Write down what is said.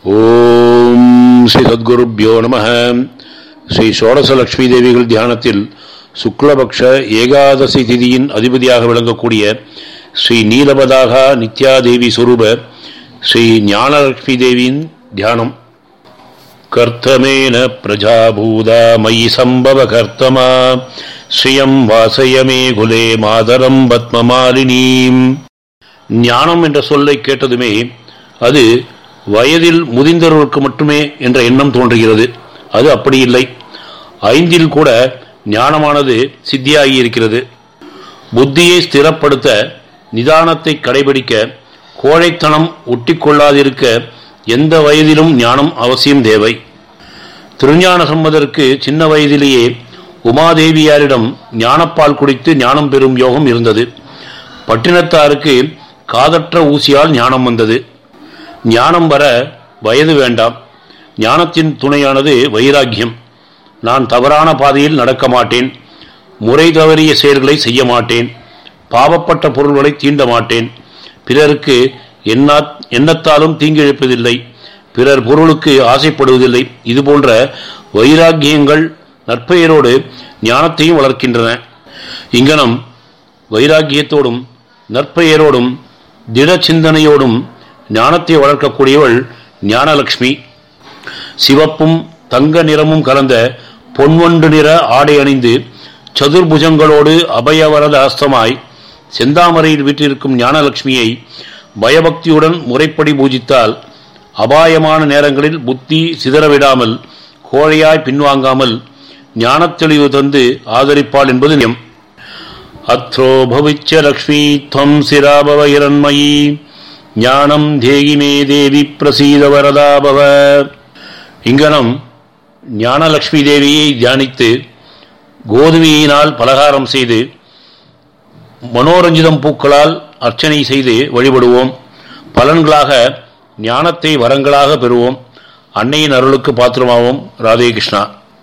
ஓம் ஸ்ரீ சத்குருப்யோ நம ஸ்ரீ ஷோடசலட்சுமி தேவிகள் தியானத்தில் சுக்லபக்ஷ ஏகாதசி திதியின் அதிபதியாக விளங்கக்கூடிய ஸ்ரீ நீலபதாகா நித்யாதேவி சுரூப ஸ்ரீ ஞானலட்சுமி தேவியின் தியானம் கர்த்தமேன பிரஜாபூதா மயி சம்பவ கர்த்தமா ஸ்ரீயம் வாசயமே குலே மாதரம் பத்மமாலினீம் ஞானம் என்ற சொல்லை கேட்டதுமே அது வயதில் முதிர்ந்தவர்களுக்கு மட்டுமே என்ற எண்ணம் தோன்றுகிறது அது அப்படி இல்லை ஐந்தில் கூட ஞானமானது சித்தியாகி இருக்கிறது புத்தியை ஸ்திரப்படுத்த நிதானத்தை கடைபிடிக்க கோழைத்தனம் ஒட்டிக்கொள்ளாதிருக்க எந்த வயதிலும் ஞானம் அவசியம் தேவை திருஞான சம்பதருக்கு சின்ன வயதிலேயே உமாதேவியாரிடம் ஞானப்பால் குடித்து ஞானம் பெறும் யோகம் இருந்தது பட்டினத்தாருக்கு காதற்ற ஊசியால் ஞானம் வந்தது ஞானம் வர வயது வேண்டாம் ஞானத்தின் துணையானது வைராக்கியம் நான் தவறான பாதையில் நடக்க மாட்டேன் முறை தவறிய செயல்களை செய்ய மாட்டேன் பாவப்பட்ட பொருள்களை தீண்ட மாட்டேன் பிறருக்கு எண்ணா எண்ணத்தாலும் தீங்கிழைப்பதில்லை பிறர் பொருளுக்கு ஆசைப்படுவதில்லை இது போன்ற வைராக்கியங்கள் நற்பெயரோடு ஞானத்தையும் வளர்க்கின்றன இங்கனம் வைராக்கியத்தோடும் நற்பெயரோடும் திட சிந்தனையோடும் ஞானத்தை வளர்க்கக்கூடியவள் ஞானலட்சுமி சிவப்பும் தங்க நிறமும் கலந்த பொன்வண்டு நிற ஆடை அணிந்து சதுர்புஜங்களோடு அபயவரத அஸ்தமாய் செந்தாமரையில் வீற்றிருக்கும் ஞானலட்சுமியை பயபக்தியுடன் முறைப்படி பூஜித்தால் அபாயமான நேரங்களில் புத்தி சிதறவிடாமல் கோழையாய் பின்வாங்காமல் ஞானத்தெளிவு தந்து ஆதரிப்பாள் என்பது நியம் அத்ரோ பவிச்ச லக்ஷ்மி துவம் சிராபவ இரண்மயி ஞானம் தேகி மே தேவி பிரசீத வரதாபவ இங்கனம் ஞானலட்சுமி தேவியை தியானித்து கோதுமையினால் பலகாரம் செய்து மனோரஞ்சிதம் பூக்களால் அர்ச்சனை செய்து வழிபடுவோம் பலன்களாக ஞானத்தை வரங்களாக பெறுவோம் அன்னையின் அருளுக்கு பாத்திரமாவோம் ராதே கிருஷ்ணா